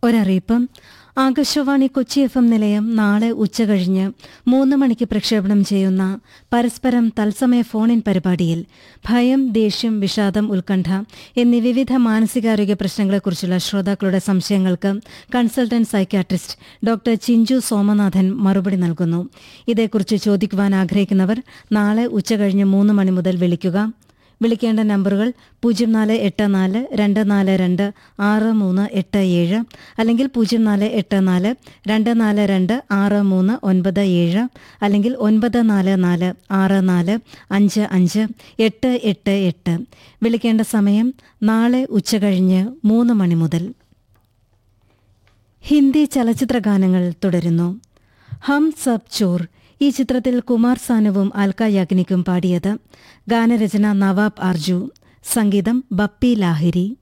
ഒരറിയിപ്പ് Akashvani Kochi F M നിലയം നാളെ ഉച്ചകഴിഞ്ഞ് മൂന്ന് മണിക്ക് പ്രക്ഷേപണം ചെയ്യുന്ന പരസ്പരം തത്സമയ ഫോണിൻ പരിപാടിയിൽ ഭയം ദേഷ്യം വിഷാദം ഉത്കണ്ഠ എന്നീ വിവിധ മാനസികാരോഗ്യ പ്രശ്നങ്ങളെക്കുറിച്ചുള്ള ശ്രോതാക്കളുടെ സംശയങ്ങൾക്ക് consultant psychiatrist doctor Chinchu Somanathan മറുപടി നൽകുന്നു ഇതേക്കുറിച്ച് ചോദിക്കുവാൻ ആഗ്രഹിക്കുന്നവർ നാളെ ഉച്ചകഴിഞ്ഞ് മൂന്ന് മണി മുതൽ വിളിക്കുക വിളിക്കേണ്ട നമ്പറുകൾ പൂജ്യം നാല് എട്ട് നാല് രണ്ട് നാല് രണ്ട് ആറ് മൂന്ന് എട്ട് ഏഴ് അല്ലെങ്കിൽ പൂജ്യം നാല് എട്ട് നാല് രണ്ട് നാല് രണ്ട് ആറ് മൂന്ന് ഒൻപത് ഏഴ് അല്ലെങ്കിൽ ഒൻപത് നാല് നാല് ആറ് നാല് അഞ്ച് അഞ്ച് എട്ട് എട്ട് എട്ട് വിളിക്കേണ്ട സമയം നാളെ ഉച്ചകഴിഞ്ഞ് മൂന്ന് മണി മുതൽ ഹിന്ദി ചലച്ചിത്ര ഗാനങ്ങൾ തുടരുന്നു ഹം സബ് ചോർ ഈ ചിത്രത്തിൽ കുമാർ സാനുവും അൽക്ക യാഗ്നിക്കും പാടിയത് ഗാനരചന നവാബ് ആർജു സംഗീതം ബപ്പി ലാഹിരി